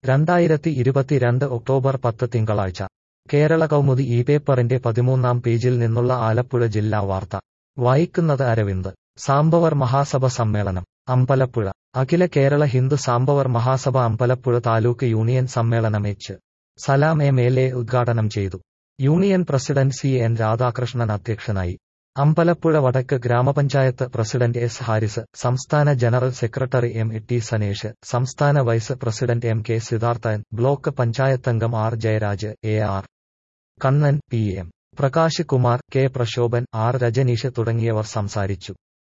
രണ്ടായിരത്തി ഇരുപത്തിരണ്ട് ഒക്ടോബർ പത്ത് തിങ്കളാഴ്ച കേരള കൗമുദി ഈ പേപ്പറിന്റെ പതിമൂന്നാം പേജിൽ നിന്നുള്ള ആലപ്പുഴ ജില്ലാ വാർത്ത വായിക്കുന്നത് അരവിന്ദ് സാംബവർ മഹാസഭ സമ്മേളനം അമ്പലപ്പുഴ അഖില കേരള ഹിന്ദു സാംബവർ മഹാസഭ അമ്പലപ്പുഴ താലൂക്ക് യൂണിയൻ സമ്മേളനം H Salam M L A ഉദ്ഘാടനം ചെയ്തു union president C N Radhakrishnan അധ്യക്ഷനായി അമ്പലപ്പുഴ വടക്ക് ഗ്രാമപഞ്ചായത്ത് പ്രസിഡന്റ് എസ് ഹാരിസ് സംസ്ഥാന general secretary M T Sanesh സംസ്ഥാന vice president M K Siddharthan block പഞ്ചായത്തംഗം R Jayaraj A R Kannan P M Prakash Kumar K Prashobhan R Rajaneesh തുടങ്ങിയവർ സംസാരിച്ചു